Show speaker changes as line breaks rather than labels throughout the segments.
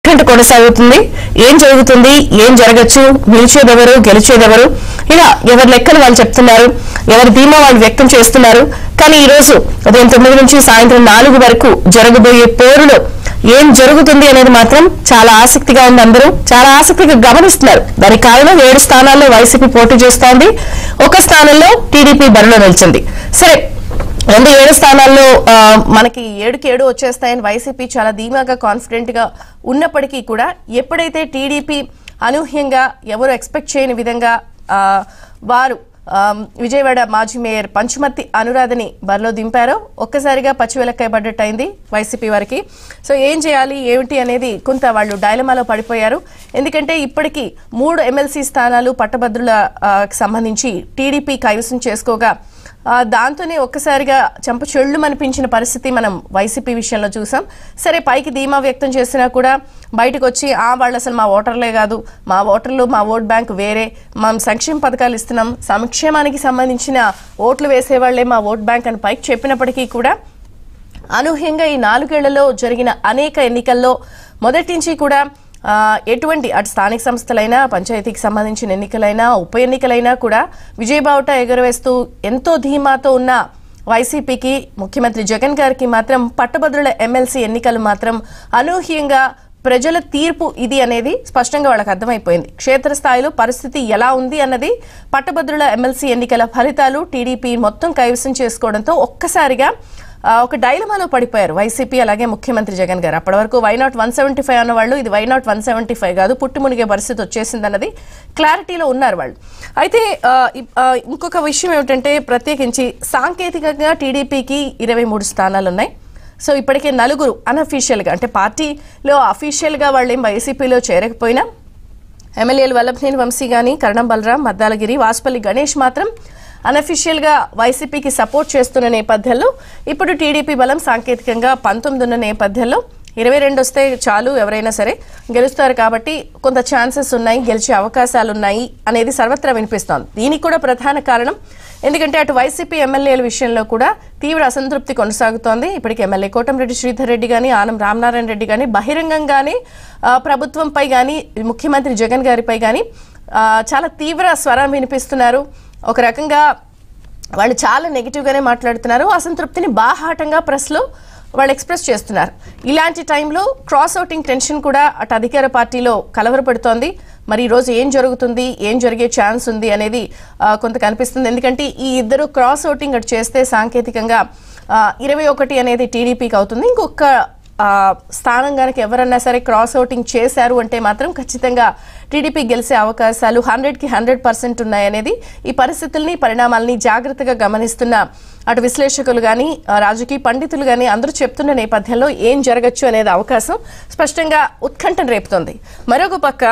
ఉత్కంఠ కొనసాగుతుంది ఏం జరుగుతుంది ఏం జరగచ్చు నిలిచేదెవరు గెలిచేదెవరు ఇలా ఎవరి లెక్కలు వాళ్ళు చెప్తున్నారు ఎవరి ధీమా వాళ్ళు వ్యక్తం చేస్తున్నారు కానీ ఈ రోజు ఉదయం తొమ్మిది నుంచి సాయంత్రం నాలుగు వరకు జరగబోయే పోరులో ఏం జరుగుతుంది అనేది మాత్రం చాలా ఆసక్తిగా ఉంది అందరూ చాలా ఆసక్తిగా గమనిస్తున్నారు దానికి కారణం ఏడు స్థానాల్లో వైసీపీ పోటీ చేస్తోంది ఒక స్థానంలో టీడీపీ బరిలో నిలిచింది సరే రెండు ఏడు స్థానాల్లో ఆ, మనకి ఏడుకి ఏడు వచ్చేస్తాయని వైసీపీ చాలా ధీమాగా కాన్ఫిడెంట్ గా ఉన్నప్పటికీ కూడా ఎప్పుడైతే టీడీపీ అనూహ్యంగా ఎవరు ఎక్స్పెక్ట్ చేయని విధంగా ఆ, వారు ఆ, విజయవాడ మాజీ మేయర్ పంచుమర్తి అనురాధని బరిలో దింపారో ఒక్కసారిగా పచ్చివెలక్కైపడ్డట్టయింది వైసీపీ వారికి సో ఏం చేయాలి ఏమిటి అనేది కొంత వాళ్ళు డైలమాలో పడిపోయారు ఎందుకంటే ఇప్పటికీ మూడు ఎమ్మెల్సీ స్థానాలు పట్టభద్రుల ఆ, కి సంబంధించి టీడీపీ కైవసం చేసుకోగా ఆ, దాంతోనే ఒక్కసారిగా చెంప చెళ్ళు అనిపించిన పరిస్థితి మనం వైసీపీ విషయంలో చూసాం సరే పైకి ధీమా వ్యక్తం చేసినా కూడా బయటకు వచ్చి ఆ వాళ్ళు అసలు మా ఓటర్లే కాదు మా ఓటర్లు మా ఓట్ బ్యాంక్ వేరే మనం సంక్షేమ పథకాలు ఇస్తున్నాం సంక్షేమానికి సంబంధించిన ఓట్లు వేసేవాళ్లే మా ఓట్ బ్యాంక్ అని పైకి చెప్పినప్పటికీ కూడా అనూహ్యంగా ఈ నాలుగేళ్లలో జరిగిన అనేక ఎన్నికల్లో మొదటి నుంచి కూడా ఆ, ఎటువంటి అటు స్థానిక సంస్థలైనా పంచాయతీకి సంబంధించిన ఎన్నికలైనా ఉప ఎన్నికలైనా కూడా విజయబావుట ఎగురవేస్తూ ఎంతో ధీమాతో ఉన్న వైసీపీకి ముఖ్యమంత్రి జగన్ గారికి మాత్రం పట్టభద్రుల ఎమ్మెల్సీ ఎన్నికలు మాత్రం అనూహ్యంగా ప్రజల తీర్పు ఇది అనేది స్పష్టంగా వాళ్ళకి అర్థమైపోయింది క్షేత్రస్థాయిలో పరిస్థితి ఎలా ఉంది అన్నది పట్టభద్రుల ఎమ్మెల్సీ ఎన్నికల ఫలితాలు టీడీపీ మొత్తం కైవసం చేసుకోవడంతో ఒక్కసారిగా ఆ, ఒక డైలమాలో పడిపోయారు వైసీపీ అలాగే ముఖ్యమంత్రి జగన్ గారు అప్పటి వరకు why not one seventy five అన్న వాళ్ళు ఇది why not one seventy five కాదు పుట్టి మునిగే పరిస్థితి వచ్చేసిందన్నది క్లారిటీలో ఉన్నారు వాళ్ళు అయితే ఆ, ఇప్- ఆ, ఇంకొక విషయం ఏమిటంటే ప్రత్యేకించి సాంకేతికంగా టీడీపీకి ఇరవై మూడు స్థానాలు ఉన్నాయి సో ఇప్పటికే నలుగురు అన్అఫీషియల్గా అంటే పార్టీలో అఫీషియల్గా వాళ్ళు ఏం వైసీపీలో చేరకపోయినా ఎమ్మెల్యేలు వల్లభనేని వంశీ గాని కరణం బలరాం మద్దాలగిరి వాజ్పల్లి గణేష్ మాత్రం అనఫిషియల్ గా వైసీపీకి సపోర్ట్ చేస్తున్న నేపథ్యంలో ఇప్పుడు టీడీపీ బలం సాంకేతికంగా పంతొమ్మిది ఉన్న నేపథ్యంలో ఇరవై రెండు వస్తే చాలు ఎవరైనా సరే గెలుస్తారు కాబట్టి కొంత ఛాన్సెస్ ఉన్నాయి గెలిచే అవకాశాలు ఉన్నాయి అనేది సర్వత్రా వినిపిస్తోంది దీనికి కూడా ప్రధాన కారణం ఎందుకంటే అటు వైసీపీ ఎమ్మెల్యేల విషయంలో కూడా తీవ్ర అసంతృప్తి కొనసాగుతోంది ఇప్పటికి ఎమ్మెల్యే కోటంరెడ్డి శ్రీధర్ రెడ్డి కానీ ఆనం రామనారాయణ రెడ్డి కానీ బహిరంగంగానే ఆ, ప్రభుత్వంపై కానీ ముఖ్యమంత్రి జగన్ గారిపై కానీ ఆ, చాలా తీవ్ర స్వరం వినిపిస్తున్నారు ఒక రకంగా వాళ్ళు చాలా నెగిటివ్గానే మాట్లాడుతున్నారు అసంతృప్తిని బాహాటంగా ప్రెస్లో వాళ్ళు ఎక్స్ప్రెస్ చేస్తున్నారు ఇలాంటి టైంలో క్రాస్ అవుటింగ్ టెన్షన్ కూడా అటు అధికార పార్టీలో కలవరపడుతోంది మరి ఈ రోజు ఏం జరుగుతుంది ఏం జరిగే ఛాన్స్ ఉంది అనేది ఆ, కొంత కనిపిస్తుంది ఎందుకంటే ఈ ఇద్దరు క్రాస్ అవుటింగ్ అటు చేస్తే సాంకేతికంగా ఇరవై ఒకటి అనేది టీడీపీకి అవుతుంది ఇంకొక ఆ, స్థానం కనుక ఎవరన్నా సరే క్రాస్ అవుటింగ్ చేశారు అంటే మాత్రం ఖచ్చితంగా టీడీపీ గెలిచే అవకాశాలు హండ్రెడ్కి హండ్రెడ్ పర్సెంట్ ఉన్నాయనేది ఈ పరిస్థితుల్ని పరిణామాలని జాగ్రత్తగా గమనిస్తున్న అటు విశ్లేషకులు కానీ రాజకీయ పండితులు కానీ అందరూ చెప్తున్న నేపథ్యంలో ఏం జరగచ్చు అనేది అవకాశం స్పష్టంగా ఉత్కంఠను రేపుతోంది మరొక పక్క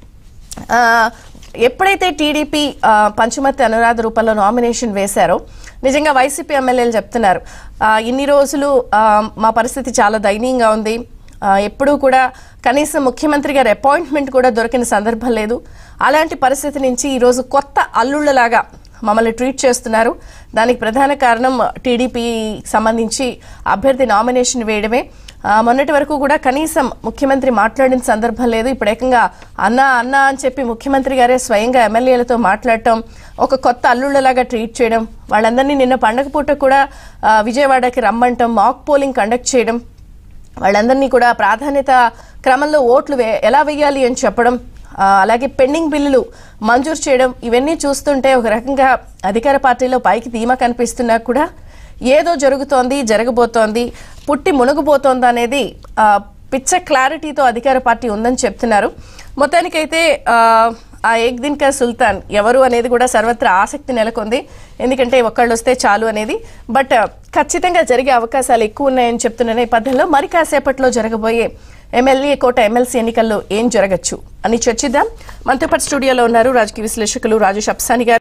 ఆ, ఎప్పుడైతే టీడీపీ ఆ, పంచమర్తి అనురాధ రూపంలో నామినేషన్ వేశారో నిజంగా వైసీపీ ఎమ్మెల్యేలు చెప్తున్నారు ఆ, ఇన్ని రోజులు ఆ, మా పరిస్థితి చాలా దయనీయంగా ఉంది ఆ, ఎప్పుడూ కూడా కనీసం ముఖ్యమంత్రి గారి అపాయింట్మెంట్ కూడా దొరికిన సందర్భం లేదు అలాంటి పరిస్థితి నుంచి ఈరోజు కొత్త అల్లుళ్ళలాగా మమ్మల్ని ట్రీట్ చేస్తున్నారు దానికి ప్రధాన కారణం టీడీపీ సంబంధించి అభ్యర్థి నామినేషన్ వేయడమే ఆ, మొన్నటి వరకు కూడా కనీసం ముఖ్యమంత్రి మాట్లాడిన సందర్భం లేదు ఇప్పుడు ఏకంగా అన్న అన్న అని చెప్పి ముఖ్యమంత్రి గారే స్వయంగా ఎమ్మెల్యేలతో మాట్లాడటం ఒక కొత్త అల్లుళ్ళలాగా ట్రీట్ చేయడం వాళ్ళందరినీ నిన్న పండగ పూట కూడా ఆ, విజయవాడకి రమ్మంటం మాక్ పోలింగ్ కండక్ట్ చేయడం వాళ్ళందరినీ కూడా ప్రాధాన్యత క్రమంలో ఓట్లు వే- ఎలా వేయాలి అని చెప్పడం ఆ, అలాగే పెండింగ్ బిల్లులు మంజూరు చేయడం ఇవన్నీ చూస్తుంటే ఒక రకంగా అధికార పార్టీలో పైకి ధీమా కనిపిస్తున్నా కూడా ఏదో జరుగుతోంది జరగబోతోంది పుట్టి మునుగుబోతోంది అనేది ఆ, పిచ్చ క్లారిటీతో అధికార పార్టీ ఉందని చెప్తున్నారు మొత్తానికైతే ఆ, ఆ ఏక్ దిన్ కా సుల్తాన్ ఎవరు అనేది కూడా సర్వత్రా ఆసక్తి నెలకొంది ఎందుకంటే ఒక్కళ్ళు వస్తే చాలు అనేది బట్ ఖచ్చితంగా జరిగే అవకాశాలు ఎక్కువ ఉన్నాయని చెప్తున్న నేపథ్యంలో మరి కాసేపట్లో జరగబోయే ఎమ్మెల్యే కోట ఎమ్మెల్సీ ఎన్నికల్లో ఏం జరగచ్చు అని చర్చిద్దాం మనతో పాటు స్టూడియోలో ఉన్నారు రాజకీయ విశ్లేషకులు రాజేష్ అప్సాని గారు